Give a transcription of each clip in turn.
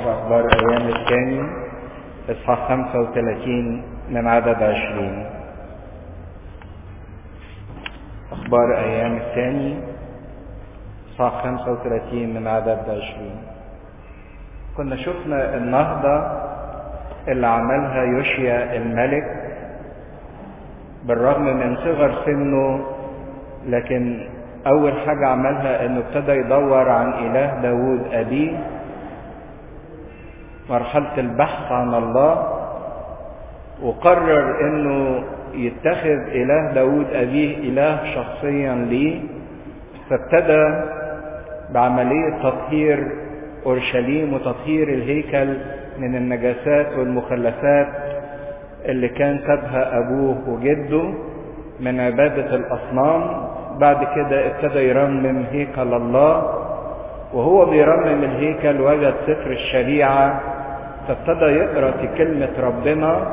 وأخبار أيام الثاني إصحاح 35 من عدد 20 أخبار أيام الثاني إصحاح 35 من عدد 20 كنا شفنا النهضة اللي عملها يوشيا الملك بالرغم من صغر سنه لكن أول حاجة عملها إنه ابتدى يدور عن إله داوود أبيه مرحلة البحث عن الله وقرر إنه يتخذ إله داوود أبيه إله شخصيا ليه فابتدى بعملية تطهير أورشليم وتطهير الهيكل من النجاسات والمخلفات اللي كان سابها أبوه وجده من عبادة الأصنام بعد كده ابتدى يرمم هيكل الله وهو بيرمم الهيكل وجد سفر الشريعة فابتدى يقرأ في كلمة ربنا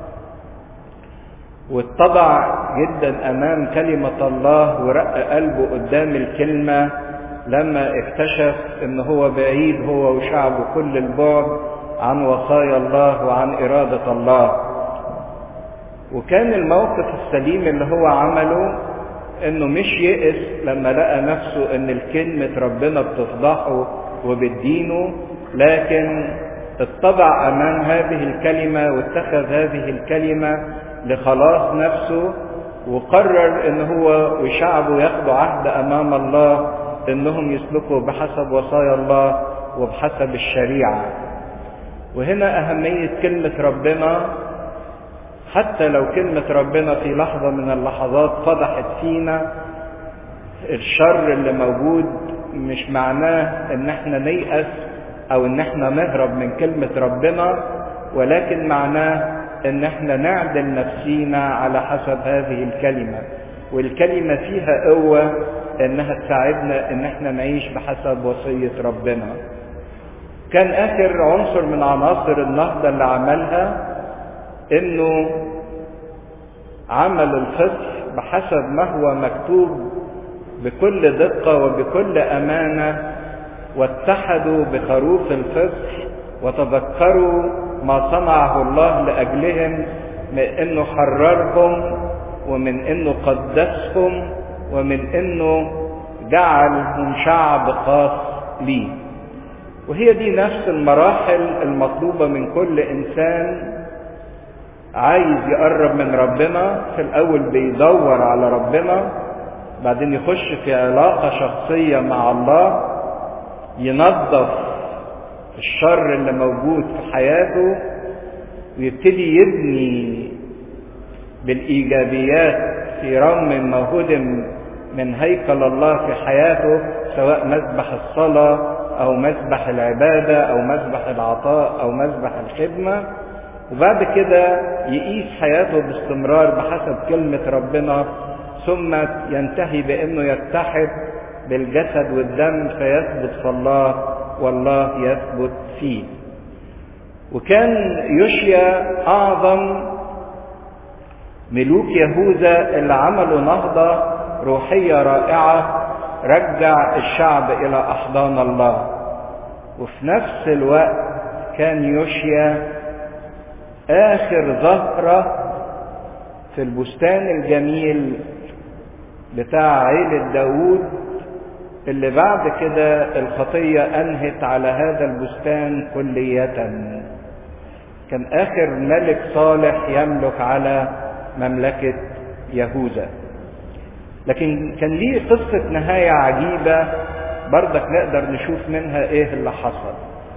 واتضع جدا أمام كلمة الله ورق قلبه قدام الكلمة لما اكتشف ان هو بعيد هو وشعبه كل البعد عن وصايا الله وعن إرادة الله وكان الموقف السليم اللي هو عمله انه مش يئس لما لقى نفسه ان الكلمة ربنا بتفضحه وبتدينه لكن اتضع امام هذه الكلمة واتخذ هذه الكلمة لخلاص نفسه وقرر ان هو وشعبه ياخدوا عهد امام الله انهم يسلكوا بحسب وصايا الله وبحسب الشريعة وهنا اهمية كلمة ربنا حتى لو كلمة ربنا في لحظة من اللحظات فضحت فينا الشر اللي موجود مش معناه ان احنا نيأس او ان احنا نهرب من كلمة ربنا ولكن معناه ان احنا نعدل نفسينا على حسب هذه الكلمة والكلمة فيها قوة انها تساعدنا ان احنا نعيش بحسب وصية ربنا كان اخر عنصر من عناصر النهضة اللي عملها انه عمل الفصح بحسب ما هو مكتوب بكل دقة وبكل أمانة واتحدوا بخروف الفصح وتذكروا ما صنعه الله لأجلهم من انه حررهم ومن انه قدسهم ومن انه جعلهم شعب خاص ليه وهي دي نفس المراحل المطلوبة من كل انسان عايز يقرب من ربنا في الاول بيدور على ربنا بعدين يخش في علاقة شخصية مع الله ينظف الشر اللي موجود في حياته ويبتدي يبني بالايجابيات في رغم ما هدم من هيكل الله في حياته سواء مسبح الصلاة او مسبح العبادة او مسبح العطاء او مسبح الخدمة وبعد كده يقيس حياته باستمرار بحسب كلمة ربنا ثم ينتهي بانه يتحد بالجسد والدم فيثبت في الله والله يثبت فيه وكان يوشيا اعظم ملوك يهوذا اللي عملوا نهضة روحية رائعة رجع الشعب الى احضان الله وفي نفس الوقت كان يوشيا اخر زهرة في البستان الجميل بتاع عيلة داوود اللي بعد كده الخطية انهت على هذا البستان كلية كان اخر ملك صالح يملك على مملكة يهوذا لكن كان ليه قصة نهاية عجيبة برضك نقدر نشوف منها ايه اللي حصل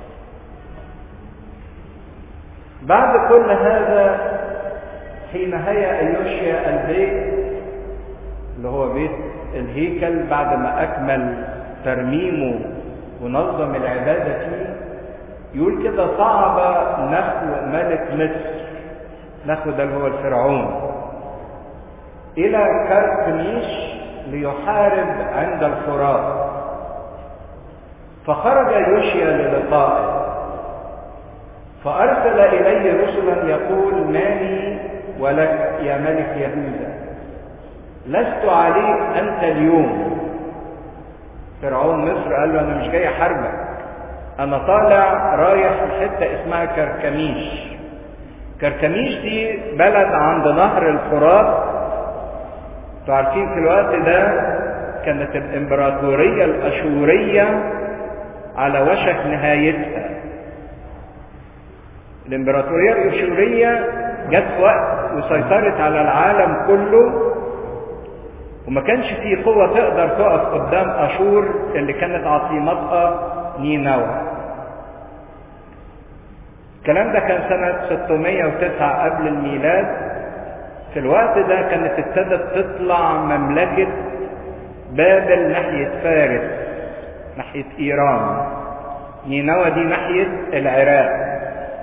بعد كل هذا حين هيأ يوشيا البيت اللي هو بيت الهيكل بعد ما أكمل ترميمه ونظم العبادة فيه يقول كده صعب نخو ملك مصر نخو ده اللي هو الفرعون إلى كركميش ليحارب عند الفرات فخرج يوشيا للقائه فأرسل إليه رسلا يقول مالي ولك يا ملك يهوذا لست عليك أنت اليوم فرعون مصر قال له أنا مش جاي أحاربك انا طالع رايح في حته اسمها كركميش كركميش دي بلد عند نهر الفرات انتوا عارفين في الوقت ده كانت الامبراطوريه الاشوريه على وشك نهايتها الامبراطوريه الاشوريه جت في وقت وسيطرت على العالم كله وما كانش في قوة تقدر تقف قدام أشور اللي كانت عاصمتها نينوى. الكلام ده كان سنة 609 قبل الميلاد. في الوقت ده كانت ابتدت تطلع مملكة بابل ناحية فارس ناحية إيران. نينوى دي ناحية العراق.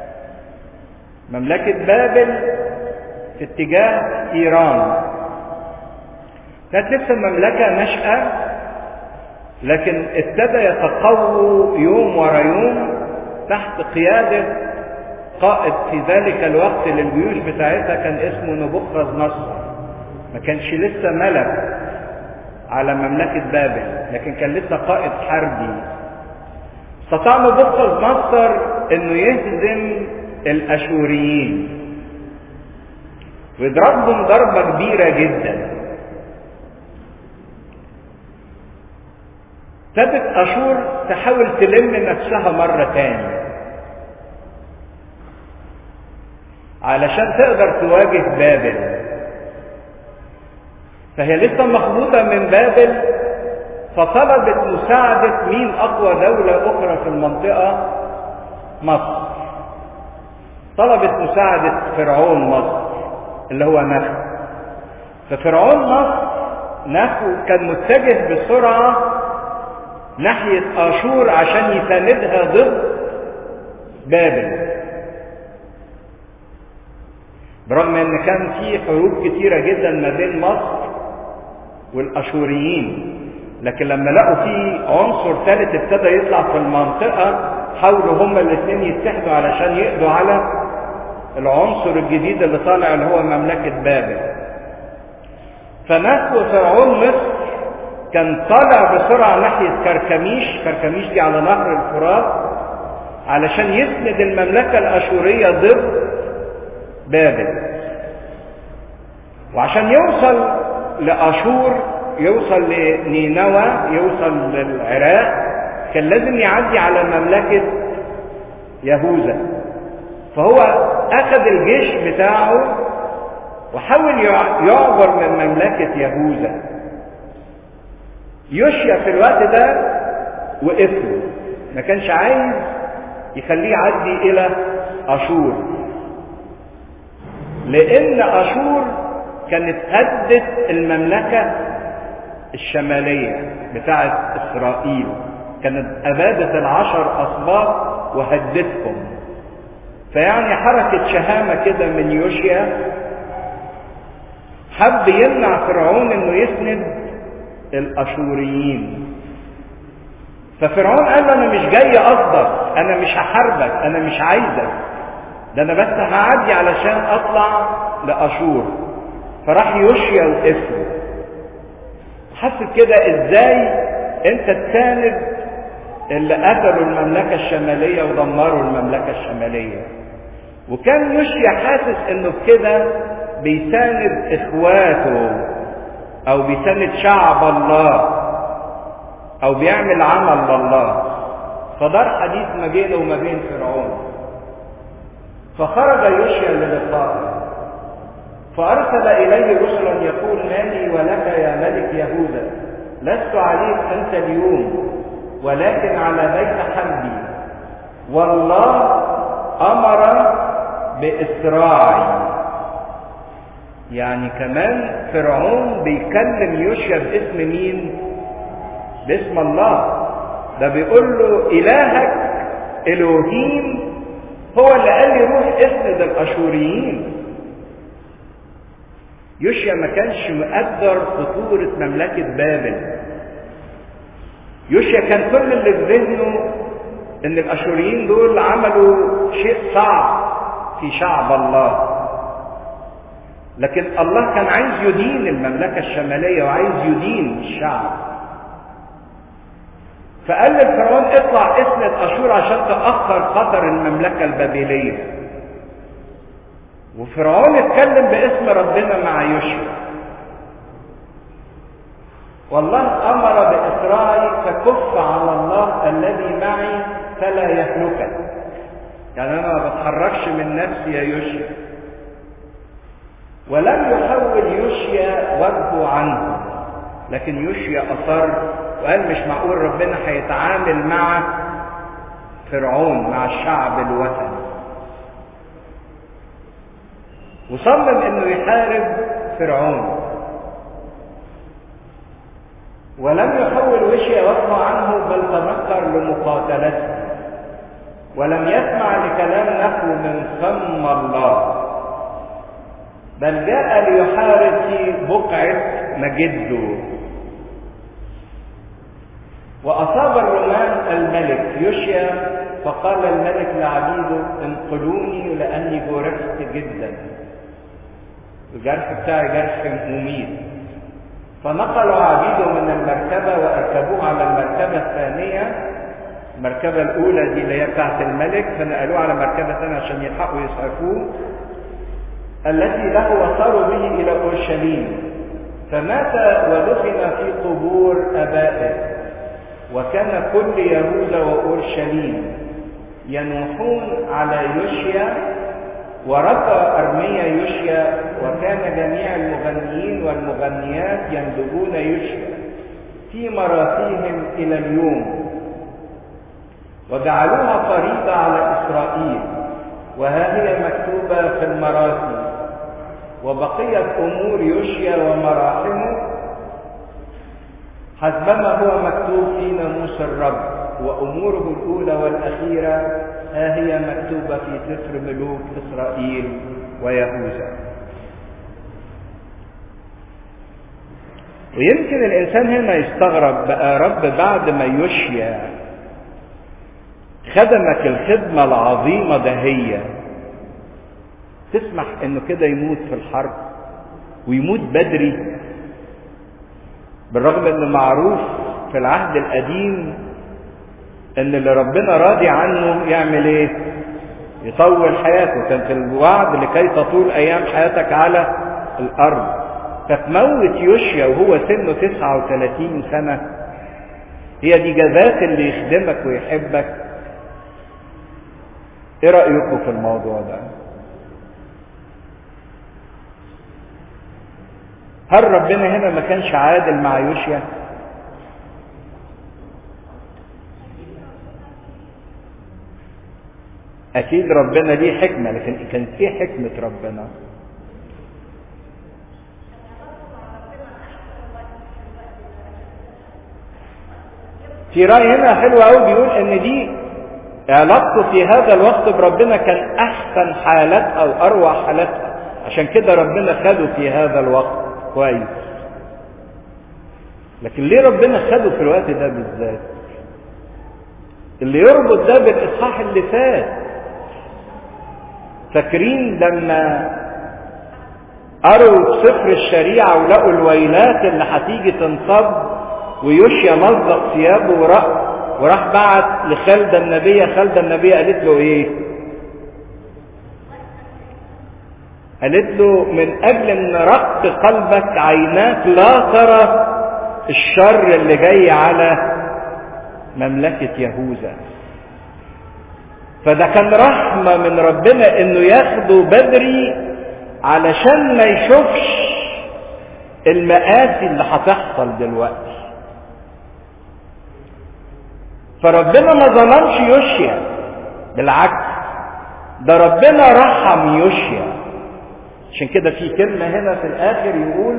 مملكة بابل في اتجاه إيران كانت لسه المملكة نشأة لكن ابتدى يتقووا يوم ورا يوم تحت قيادة قائد في ذلك الوقت للجيوش بتاعتها كان اسمه نبوخذ نصر ما كانش لسه ملك على مملكة بابل لكن كان لسه قائد حربي استطاع نبوخذ نصر انه يهزم الاشوريين ويضربهم ضربة كبيرة جدا ابتدت اشور تحاول تلم نفسها مرة تاني علشان تقدر تواجه بابل فهي لسه مخبوطة من بابل فطلبت مساعدة مين أقوى دولة أخرى في المنطقة مصر طلبت مساعدة فرعون مصر اللي هو نخو ففرعون مصر نخو كان متجه بسرعة ناحية آشور عشان يساندها ضد بابل برغم ان كان في حروب كتيرة جدا ما بين مصر والاشوريين لكن لما لقوا في عنصر ثالث ابتدى يطلع في المنطقة حاولوا هما الاثنين يتحدوا علشان يقضوا على العنصر الجديد اللي طالع اللي هو مملكة بابل فنسو فرعون مصر كان طالع بسرعة ناحية كركميش كركميش دي على نهر الفرات علشان يسند المملكة الأشورية ضد بابل وعشان يوصل لأشور يوصل لنينوى يوصل للعراق كان لازم يعدي على مملكة يهوذا فهو أخذ الجيش بتاعه وحاول يعبر من مملكة يهوذا يوشيا في الوقت ده وقف له ما كانش عايز يخليه يعدي إلى أشور لأن أشور كانت هدت المملكة الشمالية بتاعة إسرائيل كانت أبادت العشر أسباط وهدتهم فيعني حركة شهامة كده من يوشيا حب يمنع فرعون انه يسند الاشوريين ففرعون قال له انا مش جاي قصدك انا مش هحاربك انا مش عايزك ده انا بس هعدي علشان اطلع لاشور فراح يوشيا وقفله حس كده ازاي انت تساند اللي قتلوا المملكة الشمالية ودمروا المملكة الشمالية وكان يوشيا حاسس انه بكده بيساند اخواته او بيساند شعب الله او بيعمل عمل لله فدار حديث ما بينه وما بين فرعون فخرج يوشيا للقائه فارسل اليه رسلا يقول مالي ولك يا ملك يهوذا لست عليك انت اليوم ولكن على بيت حمدي والله امر باسراعي يعني كمان فرعون بيكلم يوشيا باسم مين باسم الله ده بيقول له الهك الوهيم هو اللي قال لي روح اسند الاشوريين يوشيا ما كانش مقدر خطورة مملكة بابل يوشيا كان كل اللي في ذهنه ان الاشوريين دول عملوا شيء صعب في شعب الله لكن الله كان عايز يدين المملكة الشمالية وعايز يدين الشعب فقال للفرعون اطلع اسند اشور عشان تاخر خطر المملكه البابليه وفرعون اتكلم باسم ربنا مع يوشيا والله امر باسرائيل فكف على الله الذي معي فلا يهلكك يعني انا ما بتحركش من نفسي يا يوشيا ولم يحول يوشيا وجهه عنه لكن يوشيا اصر وقال مش معقول ربنا هيتعامل مع فرعون مع الشعب الوثني وصمم انه يحارب فرعون ولم يحول وشي وجهه عنه بل تنكر لمقاتلته ولم يسمع لكلام نحو من فم الله بل جاء ليحارب في بقعة مجده وأصاب الرومان الملك يوشيا فقال الملك لعبيده انقلوني لأني جرحت جدا الجرح بتاعي جرح مميت فنقلوا عبيده من المركبة وأركبوه على المركبة الثانية المركبة الأولى دي اللي هي بتاعت الملك فنقلوه على مركبة ثانية عشان يلحقوا يسعفوه التي له وصاروا به إلى أورشليم فمات ودفن في قبور أبائه وكان كل يهوذا وأورشليم ينوحون على يوشيا ورقى أرميا يوشيا وكان جميع المغنيين والمغنيات يندبون يوشيا في مراثيهم إلى اليوم وجعلوها فريضة على إسرائيل وها هي مكتوبة في المراثي وبقيت أمور يوشيا ومراحمه حسبما هو مكتوب في ناموس الرب وأموره الأولى والأخيرة ها هي مكتوبة في سفر ملوك إسرائيل ويهوذا ويمكن الإنسان هنا يستغرب بقى رب بعد ما يشيا خدمك الخدمة العظيمة دهية تسمح انه كده يموت في الحرب ويموت بدري بالرغم انه معروف في العهد القديم ان اللي ربنا راضي عنه يعمل ايه يطول حياته كان في الوعد لكي تطول ايام حياتك على الارض فتموت يوشيا وهو سنه 39 سنة هي دي جزات اللي يخدمك ويحبك ايه رأيكم في الموضوع ده هل ربنا هنا ما كانش عادل مع يوشيا اكيد ربنا ليه حكمه لكن كان في حكمه ربنا في راي هنا حلو قوي بيقول ان دي علاقته في هذا الوقت بربنا كان احسن حالات او اروع حالاتها عشان كده ربنا خده في هذا الوقت كويس لكن ليه ربنا خده في الوقت ده بالذات اللي يربط ده بالاصحاح اللي فات فاكرين لما قروا سفر الشريعة ولقوا الويلات اللي هتيجي تنصب ويوشيا مزق ثيابه وراح وراح بعت لخالده النبية خالده النبية قالت له ايه قالت له من اجل ان رق قلبك عيناك لا ترى الشر اللي جاي على مملكة يهوذا فده كان رحمة من ربنا انه ياخده بدري علشان ما يشوفش المآسي اللي هتحصل دلوقتي فربنا ما ظلمش يوشيا بالعكس ده ربنا رحم يوشيا عشان كده في كلمة هنا في الآخر يقول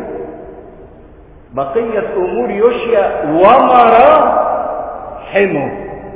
بقية أمور يوشيا ومراحمه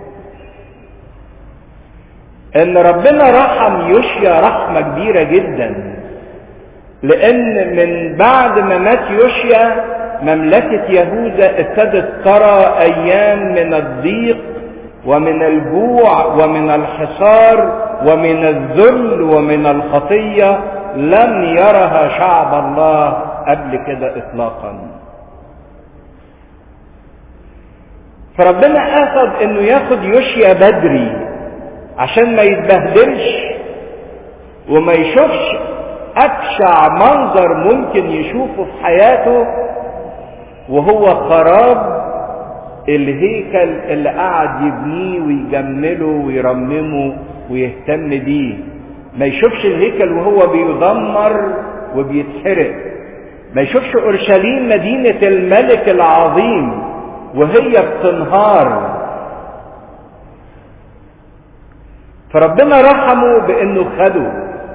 إن ربنا رحم يوشيا رحمة كبيرة جدا لأن من بعد ما مات يوشيا مملكة يهوذا ابتدت ترى أيام من الضيق ومن الجوع ومن الحصار ومن الذل ومن الخطية لم يرها شعب الله قبل كده إطلاقا فربنا قصد انه ياخد يوشيا بدري عشان ما يتبهدلش وما يشوفش ابشع منظر ممكن يشوفه في حياته وهو خراب الهيكل اللي قعد يبنيه ويجمله ويرممه ويهتم بيه ما يشوفش الهيكل وهو بيدمر وبيتحرق ما يشوفش اورشليم مدينه الملك العظيم وهي بتنهار فربنا رحمه بانه خده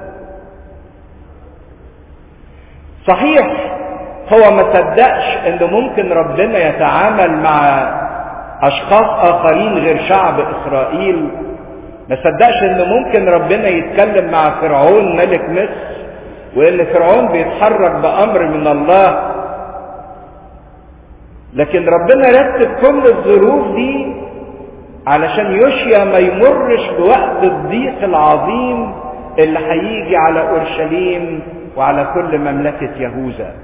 صحيح هو ما صدقش انه ممكن ربنا يتعامل مع اشخاص اخرين غير شعب اسرائيل ما صدقش ان ممكن ربنا يتكلم مع فرعون ملك مصر وان فرعون بيتحرك بامر من الله لكن ربنا رتب كل الظروف دي علشان يوشيا ما يمرش بوقت الضيق العظيم اللي هيجي على اورشليم وعلى كل مملكه يهوذا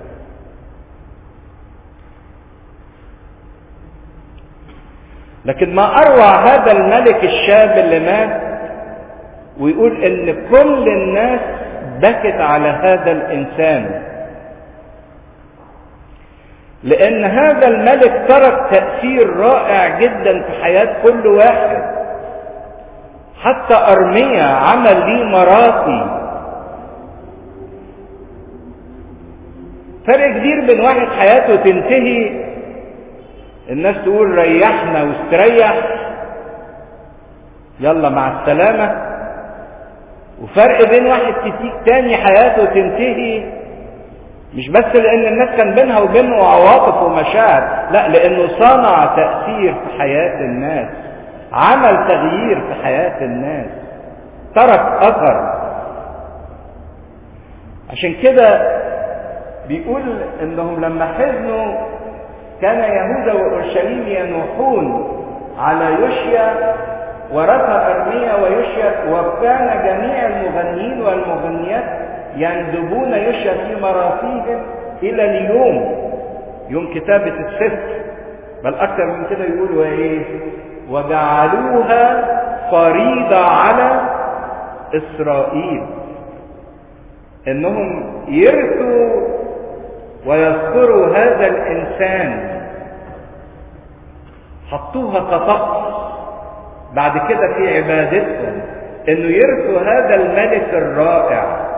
لكن ما اروع هذا الملك الشاب اللي مات ويقول ان كل الناس بكت على هذا الانسان لان هذا الملك ترك تاثير رائع جدا في حياه كل واحد حتى ارميا عمل ليه مراتي فرق كبير بين واحد حياته تنتهي الناس تقول ريحنا واستريح يلا مع السلامة وفرق بين واحد كتير تاني حياته تنتهي مش بس لان الناس كان بينها وبينه عواطف ومشاعر لا لانه صنع تأثير في حياة الناس عمل تغيير في حياة الناس ترك اثر عشان كده بيقول انهم لما حزنوا كان يهوذا واورشليم ينوحون على يوشيا ورث ارميا ويوشيا وكان جميع المغنيين والمغنيات يندبون يوشيا في مراثيهم الى اليوم يوم كتابة السفر بل اكثر من كده يقولوا ايه وجعلوها فريضة على اسرائيل انهم يرثوا ويذكروا هذا الانسان حطوها كطقس بعد كده في عبادتهم انه يرثوا هذا الملك الرائع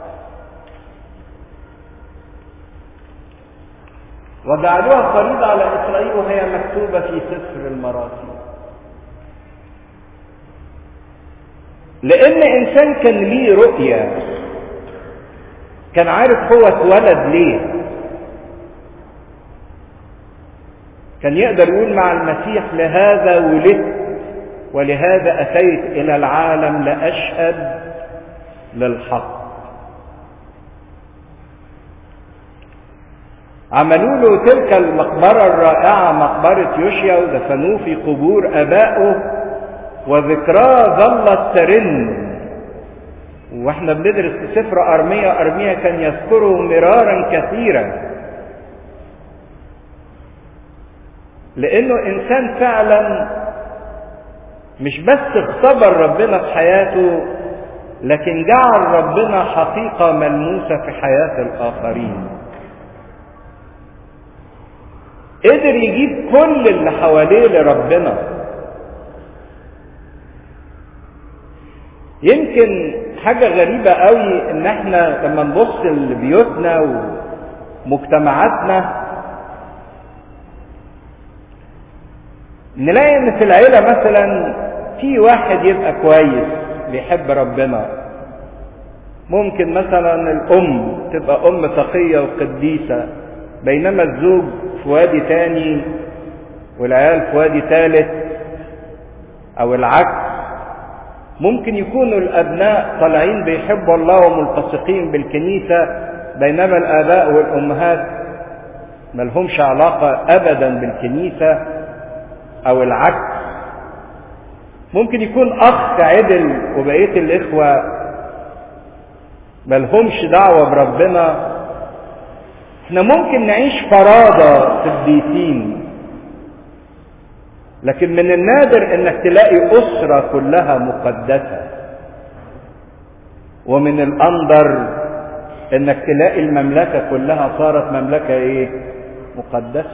وجعلوها فريضة على إسرائيل وهي مكتوبة في سفر المراسيل لأن إنسان كان ليه رؤية كان عارف هو اتولد ليه كان يقدر يقول مع المسيح لهذا ولدت ولهذا أتيت إلى العالم لأشهد للحق عملوا له تلك المقبرة الرائعة مقبرة يوشيا ودفنوه في قبور آبائه وذكراه ظلت ترن واحنا بندرس في سفر أرميا أرميا كان يذكره مرارا كثيرا لأنه إنسان فعلا مش بس اختبر ربنا في حياته لكن جعل ربنا حقيقة ملموسة في حياة الآخرين قدر يجيب كل اللي حواليه لربنا يمكن حاجة غريبة قوي ان احنا لما نبص لبيوتنا ومجتمعاتنا نلاقي ان في العيلة مثلا في واحد يبقى كويس بيحب ربنا ممكن مثلا الام تبقى ام تقية وقديسة بينما الزوج في وادي تاني والعيال في وادي تالت او العكس ممكن يكونوا الابناء طالعين بيحبوا الله وملتصقين بالكنيسة بينما الاباء والامهات ملهمش علاقة ابدا بالكنيسة او العكس ممكن يكون اخ عدل وبقية الاخوة ملهمش دعوة بربنا احنا ممكن نعيش فرادة قديسين لكن من النادر انك تلاقي اسره كلها مقدسه ومن الأندر انك تلاقي المملكة كلها صارت مملكة ايه مقدسة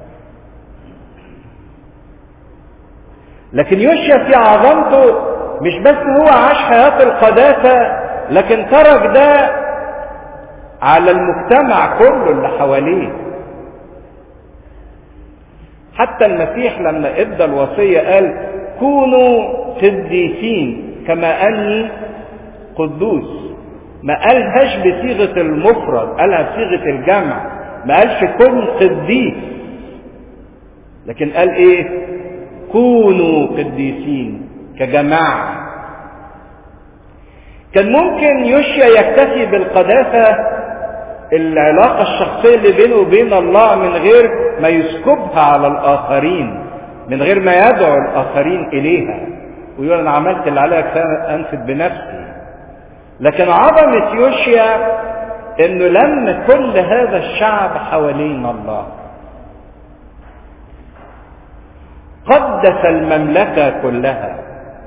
لكن يوشيا في عظمته مش بس هو عاش حياة القداسة لكن ترك ده على المجتمع كله اللي حواليه حتى المسيح لما ادى الوصية قال كونوا قديسين كما اني قدوس ما قالهاش بصيغة المفرد قالها بصيغة الجمع ما قالش كن قديس لكن قال ايه كونوا قديسين كجماعة كان ممكن يوشيا يكتفي بالقداسة العلاقة الشخصية اللي بينه وبين الله من غير ما يسكبها على الآخرين من غير ما يدعو الآخرين إليها ويقول أنا عملت اللي عليا كفاية أنفد بنفسي لكن عظمة يوشيا انه لم كل هذا الشعب حوالين الله قدس المملكة كلها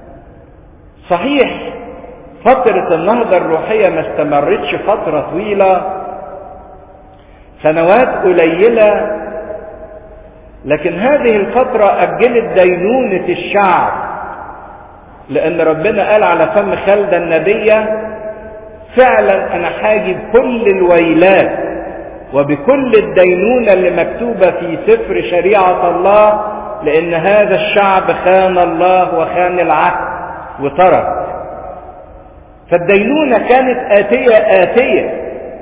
صحيح فترة النهضة الروحية ما استمرتش فترة طويلة سنوات قليلة لكن هذه الفترة أجلت دينونة الشعب لأن ربنا قال على فم خالدة النبية فعلا أنا حاجب كل الويلات وبكل الدينونة اللي مكتوبة في سفر شريعة الله لأن هذا الشعب خان الله وخان العهد وترك فالدينونة كانت آتية آتية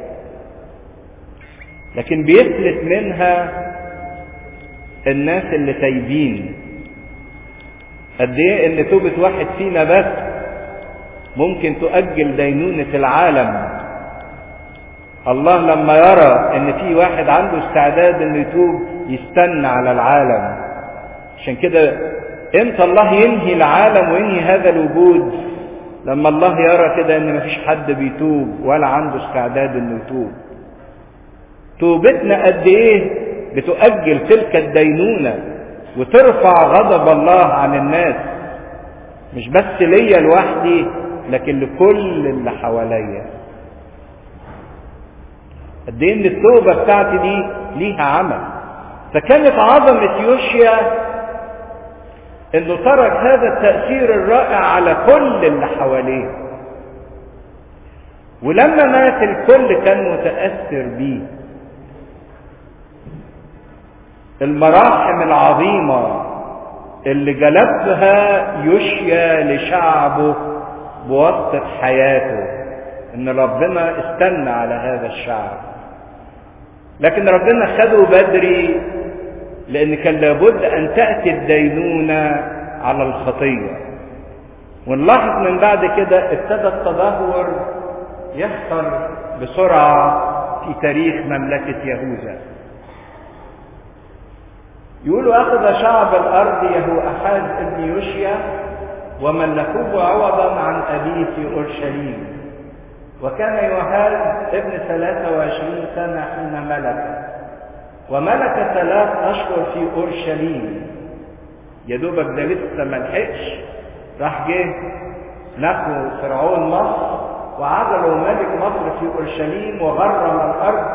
لكن بيفلت منها الناس اللي تايبين قد ايه ان توبة واحد فينا بس ممكن تؤجل دينونة العالم الله لما يرى ان في واحد عنده استعداد انه يتوب يستنى على العالم عشان كده امتى الله ينهي العالم وينهي هذا الوجود لما الله يرى كده ان مفيش حد بيتوب ولا عنده استعداد انه يتوب توبتنا قد ايه بتؤجل تلك الدينونه وترفع غضب الله عن الناس مش بس ليا لوحدي لكن لكل اللي حواليا قد ايه ان التوبه بتاعتي دي ليها عمل فكانت عظمه يوشيا انه ترك هذا التاثير الرائع على كل اللي حواليه ولما مات الكل كان متاثر بيه المراحم العظيمه اللي جلبها يشيا لشعبه بواسطه حياته ان ربنا استنى على هذا الشعب لكن ربنا خده بدري لان كان لابد ان تاتي الدينونه على الخطيه ونلاحظ من بعد كده ابتدى التدهور يحصل بسرعه في تاريخ مملكه يهوذا يقولوا اخذ شعب الارض يهو احاز ابن يوشيا وملكوه عوضا عن ابيه في اورشليم وكان يوهاز ابن 23 سنه حين ملك وملك ثلاث اشهر في اورشليم يا دوبك ده لسه ما لحقش راح جه نقوا فرعون مصر وعزلوا ملك مصر في اورشليم وغرم الارض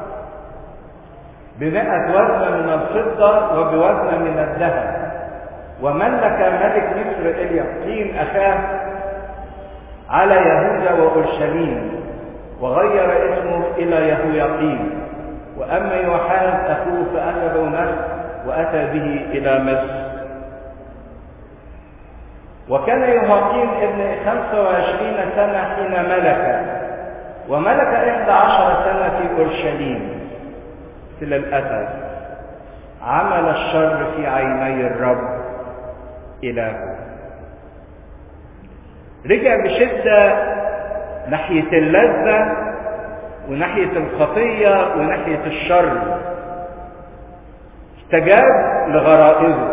بمئة وزن من الفضة وبوزن من الذهب وملك ملك مصر اليقين أخاه على يهوذا وأورشليم وغير اسمه إلى يهويقين وأما يوحنا أخوه فأخذ نفس وأتى به إلى مصر وكان يهاقيم ابن خمسة وعشرين سنة حين ملك وملك إحدى عشر سنة في أورشليم إلى الأسد عمل الشر في عيني الرب إلهه رجع بشدة ناحية اللذة وناحية الخطية وناحية الشر استجاب لغرائزه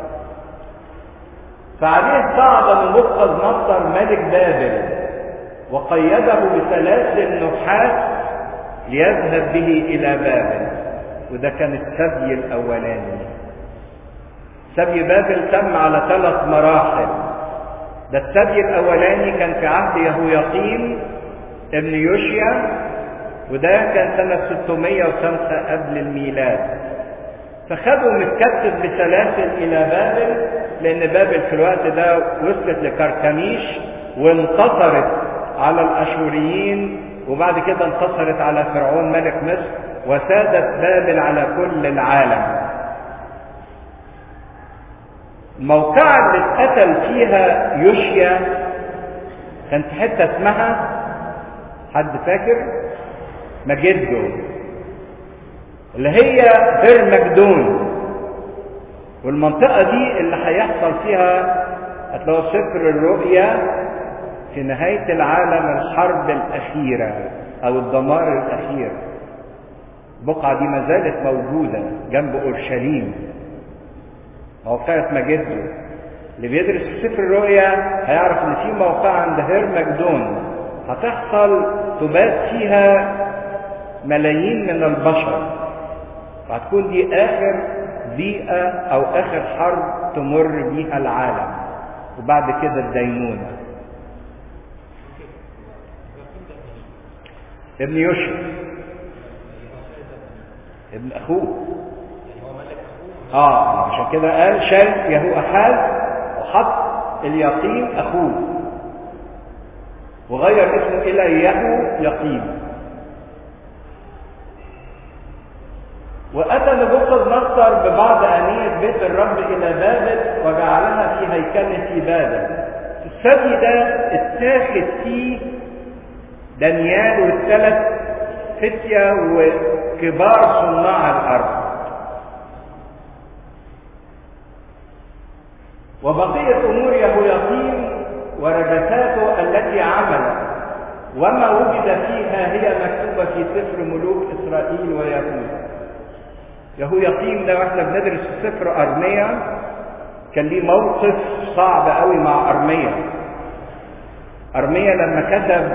فعليه صعد نبوخذ نصر ملك بابل وقيده بثلاث نحاس ليذهب به إلى بابل وده كان السبي الأولاني سبي بابل تم على ثلاث مراحل ده السبي الاولاني كان في عهد يهوياقيم ابن يوشيا وده كان سنة 605 قبل الميلاد فخدوا متكتب بسلاسل إلى بابل لأن بابل في الوقت ده وصلت لكركميش وانتصرت على الأشوريين وبعد كده انتصرت على فرعون ملك مصر وسادت بابل على كل العالم الموقعة اللي اتقتل فيها يوشيا كانت حتة اسمها حد فاكر مجدو اللي هي هرمجدون والمنطقة دي اللي هيحصل فيها هتلاقوا سفر الرؤيا في نهاية العالم الحرب الأخيرة أو الدمار الأخير البقعة دي ما زالت موجودة جنب أورشليم موقعة مجدو اللي بيدرس في سفر الرؤيا هيعرف ان في موقع عند هرمجدون هتحصل تبات فيها ملايين من البشر وهتكون دي اخر بيئة او اخر حرب تمر بيها العالم وبعد كده الدينونة ابن يوشع ابن اخوه اه عشان كده قال شال يهو احاز وحط اليقين اخوه وغير اسمه الى يهو يقين واتى نبوخذ نصر ببعض انيه بيت الرب الى بابل وجعلها في هيكله بابل الثدي ده اتاخد فيه دانيال والثلاث فتية وكبار صناع الارض وبقية أمور يهوياقيم ورجساته التي عمل وما وجد فيها هي مكتوبة في سفر ملوك إسرائيل ويهوذا يهوياقيم ده واحنا بندرس في سفر أرميا كان ليه موقف صعب قوي مع أرميا أرميا لما كتب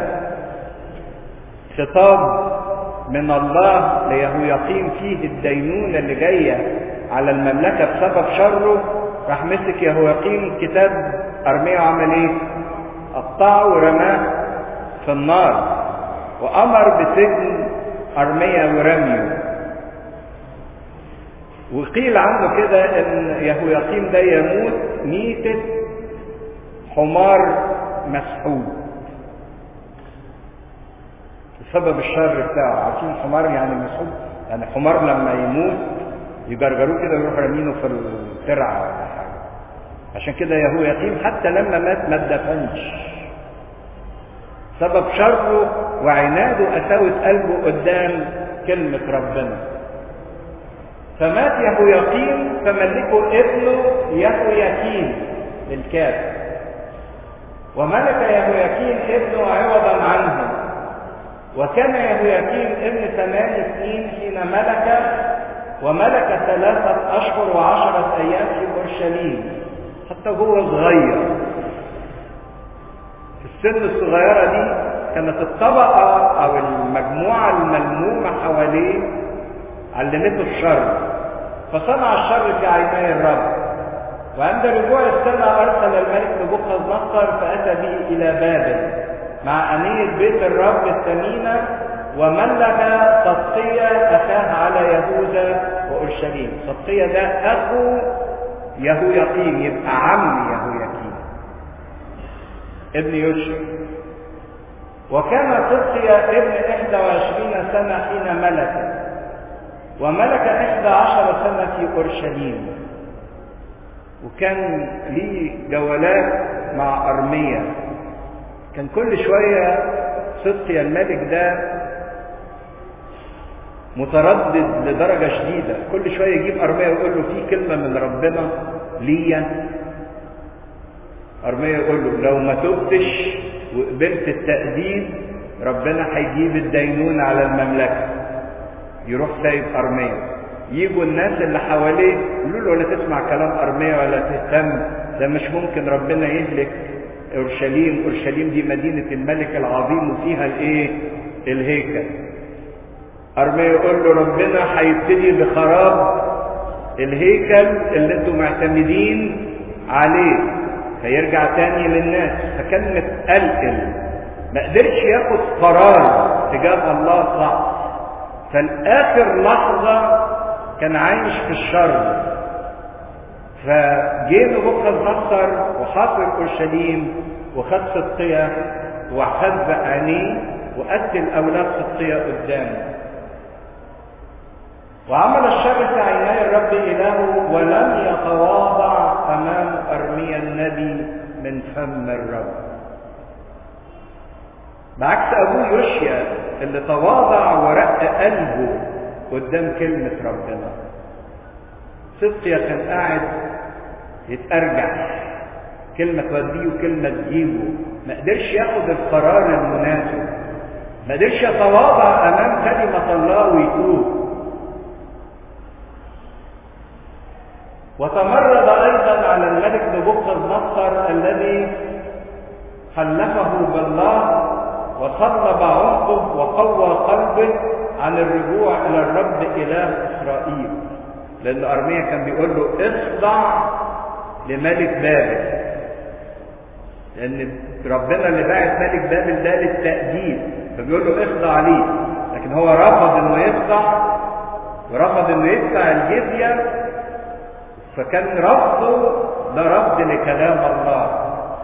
خطاب من الله ليهوياقيم فيه الدينونة اللي جاية على المملكة بسبب شره راح مسك يهوياقيم كتاب ارميا وعمل ايه؟ قطعه ورماه في النار وامر بسجن ارميا ورميه وقيل عنه كده ان يهوياقيم ده يموت ميتة حمار مسحوب بسبب الشر بتاعه عارفين الحمار يعني مسحوب يعني حمار لما يموت يجرجروه كده ويروحوا رامينه في الترعه ولا حاجه عشان كده يهو يقيم حتى لما مات ما اتدفنش سبب شره وعناده قساوة قلبه قدام كلمة ربنا فمات يهو يقيم فملكه ابنه يهو يكين للكافر وملك يهو يكين ابنه عوضا عنه وكان يهو يكين ابن ثمان سنين حين ملك وملك ثلاثة أشهر وعشرة أيام في أورشليم حتى هو صغير في السن الصغيرة دي كانت الطبقة أو المجموعة الملمومة حواليه علمته الشر فصنع الشر في عيني الرب وعند رجوع السنة أرسل الملك نبوخذ نصر فأتى به إلى بابل مع أنية بيت الرب الثمينة وملك صدقية أخاه على يهوذا وأورشليم صدقية ده أخو يهوياقيم يبقى عم يهوياقيم ابن يوشع وكان صدقية ابن 21 سنة حين ملك وملك 11 سنة في أورشليم وكان ليه جولات مع أرمية كان كل شوية صدقية الملك ده متردد لدرجة شديدة كل شوية يجيب أرمية ويقول له في كلمة من ربنا ليا أرمية يقول له لو ما تبتش وقبلت التأديب ربنا هيجيب الدينون على المملكة يروح سايب أرمية يجوا الناس اللي حواليه يقولوا له ولا تسمع كلام أرمية ولا تهتم ده مش ممكن ربنا يهلك أورشليم أورشليم دي مدينة الملك العظيم وفيها الإيه الهيكل أرميا يقول له ربنا هيبتدي بخراب الهيكل اللي انتم معتمدين عليه فيرجع تاني للناس فكان متقلقل ما قدرش ياخد قرار تجاه الله صح فالاخر لحظه كان عايش في الشر فجه نبوخذ نصر وحاصر اورشليم وخد صدقيه وخد عينيه وقتل اولاد صدقيه قدامه وعمل الشر في عيني الرب إلهه ولم يتواضع أمام أرميا النبي من فم الرب بعكس أبوه يوشيا اللي تواضع ورق قلبه قدام كلمة ربنا صدقيا كان قاعد يتأرجع كلمة توديه وكلمة تجيبه ما قدرش ياخد القرار المناسب ما قدرش يتواضع أمام كلمة الله ويتوب وتمرد ايضا على الملك نبوخذ نصر الذي خلفه بالله وصلب عمقه وقوى قلبه عن الرجوع الى الرب اله اسرائيل لان ارميا كان بيقول له اخضع لملك بابل لان ربنا اللي باعت ملك بابل ده للتأديب فبيقول له اخضع ليه لكن هو رفض انه يخضع ورفض انه يدفع الجزيه فكان رفضه ده رفض لكلام الله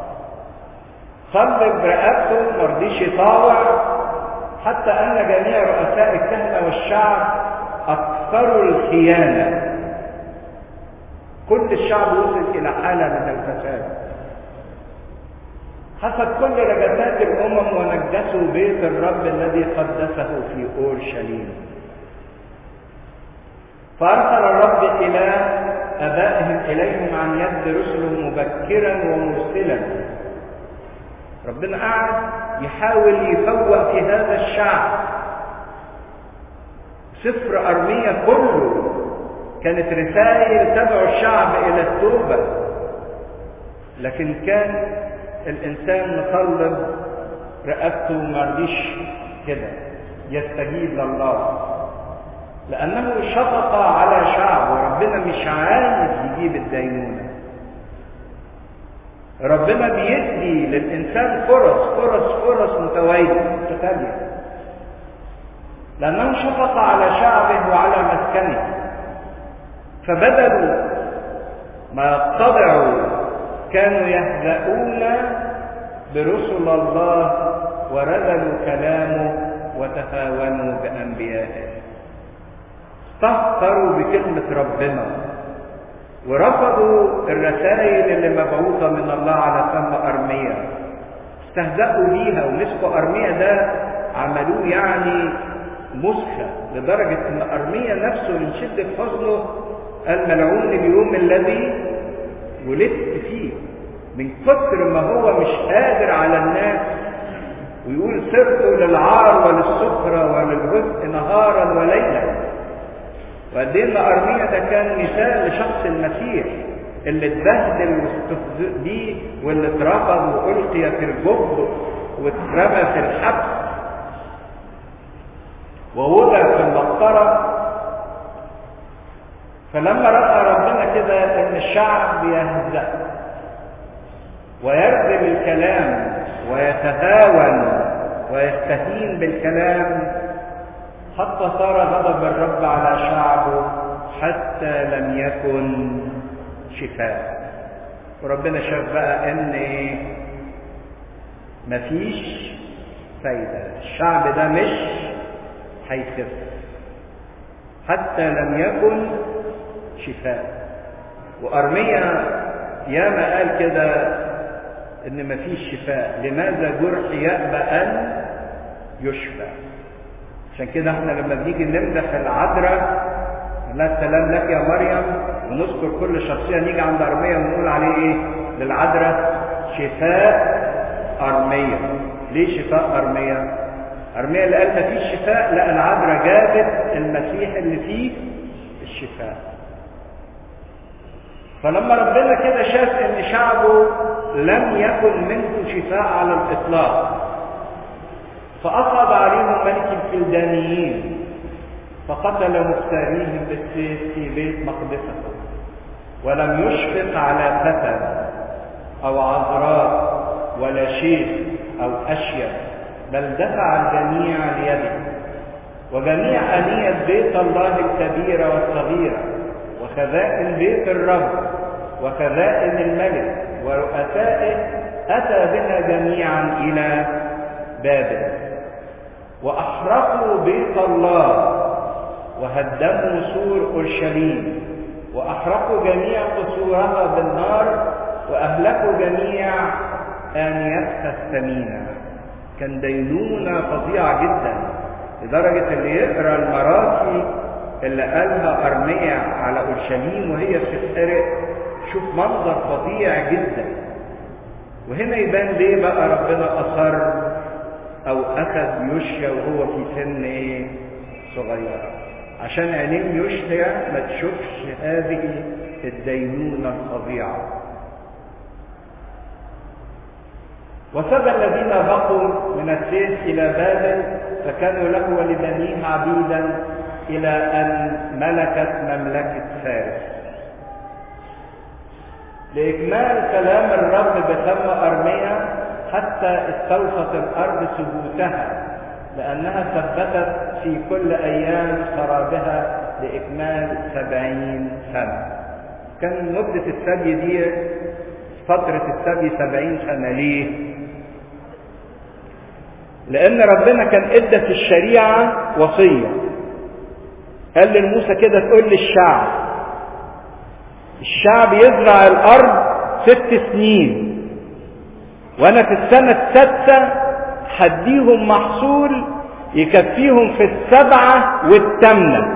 صلب رقبته ما رضيش يطاوع حتى ان جميع رؤساء الكهنه والشعب اكثروا الخيانه كل الشعب وصل الى حاله من الفساد حسب كل رجسات الامم ونجسوا بيت الرب الذي قدسه في اورشليم فارسل الرب الى ابائهم اليهم عن يد رسله مبكرا ومرسلا ربنا قعد يحاول يفوق في هذا الشعب سفر ارميا كله كانت رسائل تدعو الشعب الى التوبه لكن كان الانسان مطلب رقبته ما رضيش كده يستجيب لله لأنه شفق على شعب وربنا مش عايز يجيب الدينونة ربنا بيدي للإنسان فرص فرص فرص متوالية متتالية لأنه شفق على شعبه وعلى مسكنه فبدلوا ما يتضعوا كانوا يهزؤون برسل الله ورذلوا كلامه وتهاونوا بأنبيائه استهتروا بكلمة ربنا ورفضوا الرسائل اللي مبعوثة من الله على فم أرميا استهزأوا بيها ومسكوا أرميا ده عملوه يعني مسخة لدرجة أن أرميا نفسه من شدة حزنه قال ملعون اليوم الذي ولدت فيه من كتر ما هو مش قادر على الناس ويقول سرت للعار وللسكرة وللهدء نهارا وليلا وقد ايه ارميا ده كان مثال لشخص المسيح اللي اتبهدل واستهزئ بيه واللي اترفض والقي في الجب واترمى في الحبس ووضع في المقطرة فلما رأى ربنا كده ان الشعب يهزأ ويرذم الكلام ويتهاون ويستهين بالكلام حتى صار غضب الرب على شعبه حتى لم يكن شفاء وربنا شاف بقى ان مفيش فايدة الشعب ده مش هيخف حتى لم يكن شفاء وأرميا ياما قال كده ان مفيش شفاء لماذا جرح يأبى أن يشفى عشان كده احنا لما بنيجي نمدح العذراء لا السلام لك يا مريم ونذكر كل شخصيه نيجي عند ارميه ونقول عليه ايه للعذراء شفاء ارميه ليه شفاء ارميه ارميه اللي قال مفيش شفاء لا العذراء جابت المسيح اللي فيه الشفاء فلما ربنا كده شاف ان شعبه لم يكن منه شفاء على الاطلاق فأصعب عليهم ملك الكلدانيين فقتل مفتريهم بالسيف في بيت مقدسه ولم يشفق على فتى او عذراء ولا شيخ او اشيب بل دفع الجميع ليده وجميع انيه بيت الله الكبيره والصغيره وخزائن بيت الرب وخزائن الملك ورؤسائه اتى بها جميعا الى بابل واحرقوا بيت الله وهدموا سور اورشليم واحرقوا جميع قصورها بالنار واهلكوا جميع انيتها الثمينه كان دينونه فظيعه جدا لدرجه اللي يقرا المراثي اللي قالها ارميا على اورشليم وهي بتتحرق شوف منظر فظيع جدا وهنا يبان ليه بقى ربنا اصر او اخذ يوشيا وهو في سن ايه صغيره عشان عينين يوشيا ما تشوفش هذه الدينونه الفظيعه وسبى الذين بقوا من السيف الى بابل فكانوا له ولبنيه عبيدا الى ان ملكت مملكه فارس لاكمال كلام الرب بفم ارميا حتى استوفت الارض ثبوتها لانها ثبتت في كل ايام خرابها لاكمال سبعين سنه كان مده السبي دي فتره السبي سبعين سنه ليه لان ربنا كان ادى في الشريعه وصيه قال لموسى كده تقول للشعب الشعب يزرع الارض ست سنين وانا في السنه السادسه هديهم محصول يكفيهم في السبعه والثامنه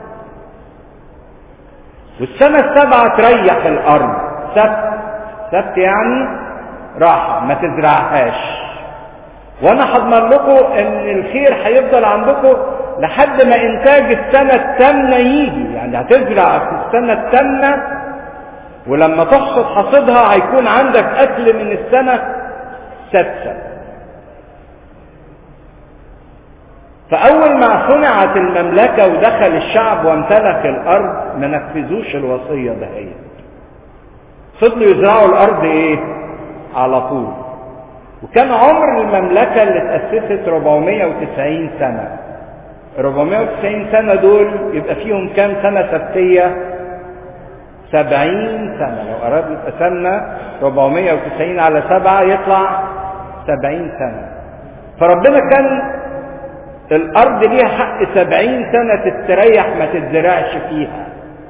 والسنه السابعه تريح الارض سبت سبت يعني راحه ما تزرعهاش وانا هضمن لكم ان الخير هيفضل عندكم لحد ما انتاج السنه الثامنه يجي يعني هتزرع في السنه الثامنه ولما تحصد حصدها هيكون عندك اكل من السنه السادسه فاول ما صنعت المملكه ودخل الشعب وامتلك الارض ما نفذوش الوصيه دهيت فضلوا يزرعوا الارض ايه على طول وكان عمر المملكة اللي اتأسست 490 سنة 490 سنة دول يبقى فيهم كام سنة سبتية 70 سنة لو أردنا قسمنا 490 على 7 يطلع 70 سنة فربنا كان الأرض ليها حق 70 سنة تستريح ما تتزرعش فيها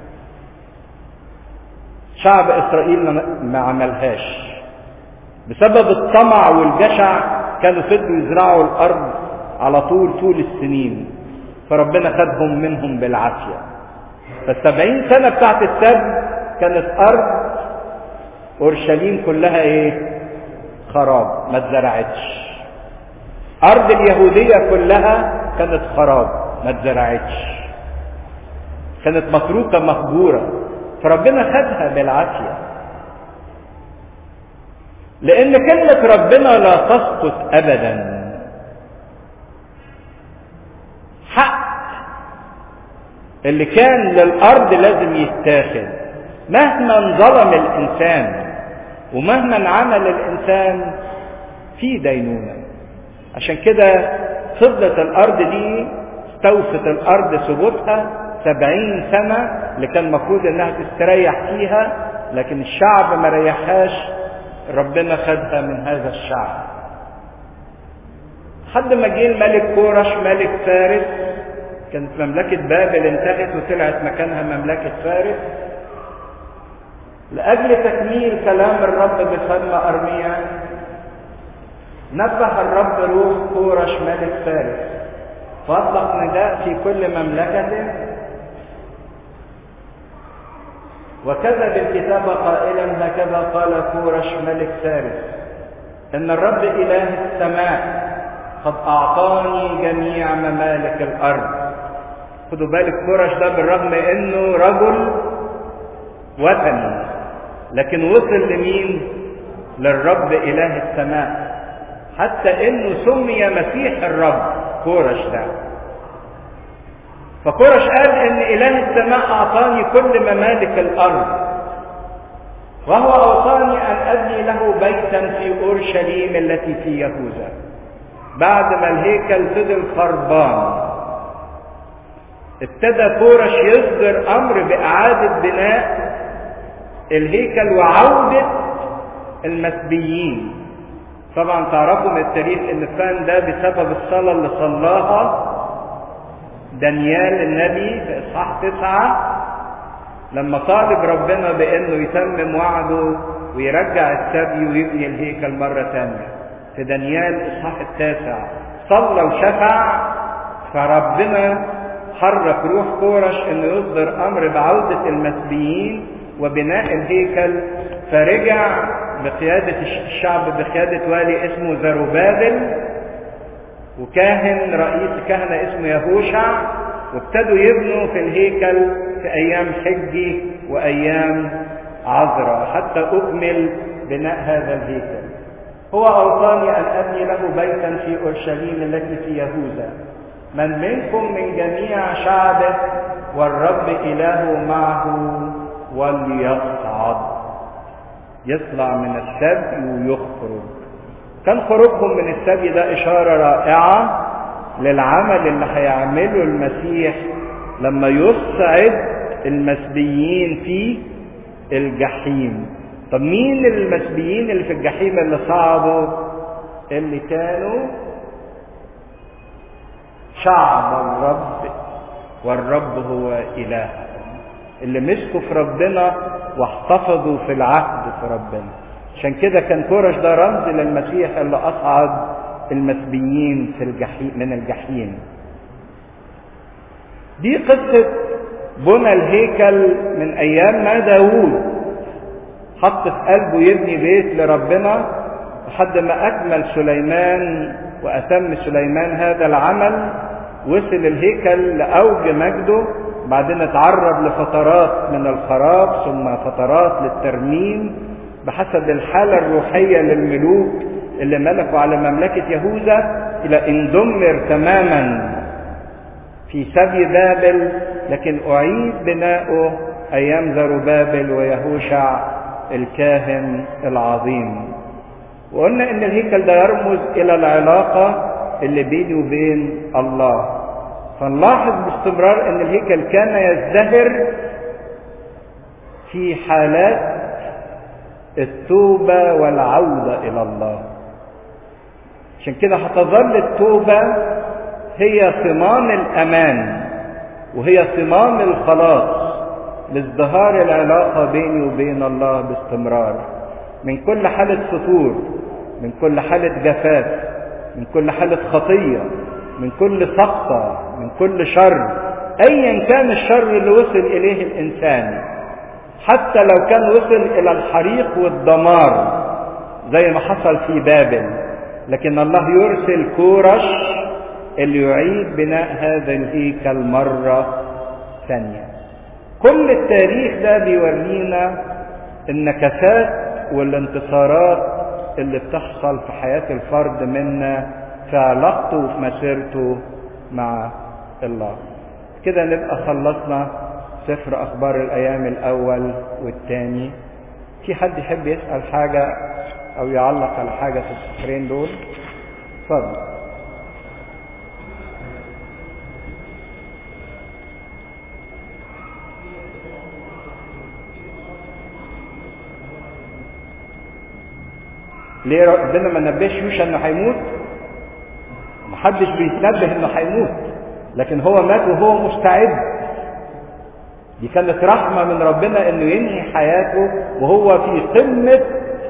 شعب إسرائيل ما عملهاش بسبب الطمع والجشع كانوا فضلوا يزرعوا الارض على طول طول السنين فربنا خدهم منهم بالعافيه فالسبعين سنه بتاعت السبت كانت ارض اورشليم كلها ايه خراب ما اتزرعتش ارض اليهوديه كلها كانت خراب ما اتزرعتش كانت متروكه مهجوره فربنا خدها بالعافيه لان كلمه ربنا لا تسقط ابدا حق اللي كان للارض لازم يتاخد مهما ظلم الانسان ومهما عمل الانسان في دينونه عشان كده فضلت الارض دي استوفت الارض ثبوتها سبعين سنة اللي كان المفروض انها تستريح فيها لكن الشعب ما ريحهاش ربنا خدها من هذا الشعب لحد ما جه الملك كورش ملك فارس كانت مملكة بابل انتهت وطلعت مكانها مملكة فارس لأجل تكميل كلام الرب بفم أرميا نبه الرب روح كورش ملك فارس فأطلق نداء في كل مملكته وكذب الكتاب قائلا هكذا قال كورش ملك فارس ان الرب اله السماء قد اعطاني جميع ممالك الارض خدوا بالك كورش ده بالرغم انه رجل وثني لكن وصل لمين للرب اله السماء حتى انه سمي مسيح الرب كورش ده فكرش قال ان اله السماء اعطاني كل ممالك الارض وهو اوصاني ان ابني له بيتا في اورشليم التي في يهوذا بعد ما الهيكل فضل خربان ابتدى كورش يصدر امر باعاده بناء الهيكل وعوده المسبيين طبعا تعرفوا من التاريخ ان كان ده بسبب الصلاه اللي صلاها دانيال النبي في اصحاح تسعه لما طالب ربنا بانه يتمم وعده ويرجع السبي ويبني الهيكل مره ثانيه في دانيال اصحاح التاسع صلى وشفع فربنا حرك روح كورش انه يصدر امر بعوده المسبيين وبناء الهيكل فرجع بقيادة الشعب بقيادة والي اسمه زروبابل وكاهن رئيس كهنة اسمه يهوشع وابتدوا يبنوا في الهيكل في أيام حجي وأيام عذراء حتى أكمل بناء هذا الهيكل هو أوصاني أن أبني له بيتا في أورشليم التي في يهوذا من منكم من جميع شعبه والرب إله معه وليصعد يطلع من السبي ويخرج كان خروجهم من السبي ده إشارة رائعة للعمل اللي هيعمله المسيح لما يصعد المسبيين في الجحيم طب مين المسبيين اللي في الجحيم اللي صعدوا اللي كانوا شعب الرب والرب هو إله اللي مسكوا في ربنا واحتفظوا في العهد في ربنا عشان كده كان كورش ده رمز للمسيح اللي أصعد المسبيين في الجحيم من الجحيم دي قصة بنى الهيكل من أيام ما داوود حط في قلبه يبني بيت لربنا لحد ما أكمل سليمان وأتم سليمان هذا العمل وصل الهيكل لأوج مجده بعدين اتعرض لفترات من الخراب ثم فترات للترميم بحسب الحالة الروحية للملوك اللي ملكوا على مملكة يهوذا إلى أن دمر تماما في سبي بابل لكن أعيد بناؤه أيام زربابل ويهوشع الكاهن العظيم وقلنا ان الهيكل ده يرمز الى العلاقة اللي بيني وبين الله فنلاحظ باستمرار ان الهيكل كان يزدهر في حالات التوبة والعودة الى الله عشان كده هتظل التوبة هي صمام الامان وهي صمام الخلاص لازدهار العلاقة بيني وبين الله باستمرار من كل حالة فتور من كل حالة جفاف من كل حالة خطية من كل سقطة من كل شر أيا كان الشر اللي وصل إليه الإنسان حتى لو كان وصل إلى الحريق والدمار زي ما حصل في بابل لكن الله يرسل كورش اللي يعيد بناء هذا الهيكل مرة ثانية كل التاريخ ده بيورينا النكسات والانتصارات اللي بتحصل في حياة الفرد منا في علاقته وفي مسيرته مع الله كده نبقى خلصنا سفر أخبار الأيام الأول والثاني في حد يحب يسأل حاجة أو يعلق على حاجة في السفرين دول اتفضل ليه ربنا ما نبهش يوشع انه هيموت محدش بيتنبه انه هيموت لكن هو مات وهو مستعد دي كانت رحمة من ربنا انه ينهي حياته وهو في قمة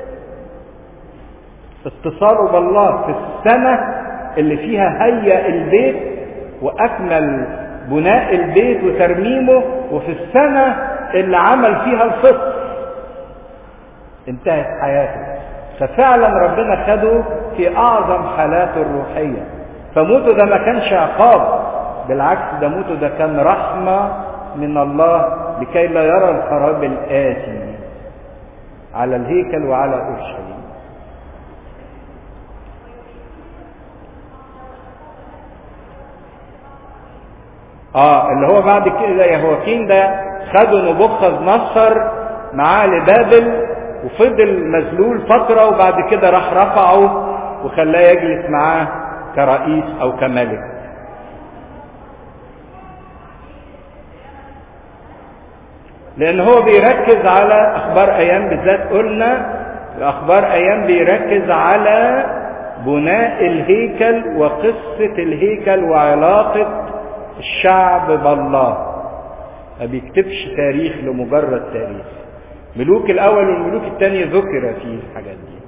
اتصاله بالله في السنة اللي فيها هيأ البيت واكمل بناء البيت وترميمه وفي السنة اللي عمل فيها الفصل انتهت حياته ففعلا ربنا خده في اعظم حالاته الروحيه فموته ده ما كانش عقاب بالعكس ده موته ده كان رحمه من الله لكي لا يرى الخراب الاتي على الهيكل وعلى اورشليم اه اللي هو بعد كده يهوكين ده خدوا نبوخذ نصر معاه لبابل وفضل مذلول فترة وبعد كده راح رفعه وخلاه يجلس معاه كرئيس او كملك لان هو بيركز على اخبار ايام بالذات قلنا اخبار ايام بيركز على بناء الهيكل وقصة الهيكل وعلاقة الشعب بالله ما بيكتبش تاريخ لمجرد تاريخ ملوك الاول والملوك الثاني ذكر فيه الحاجات دي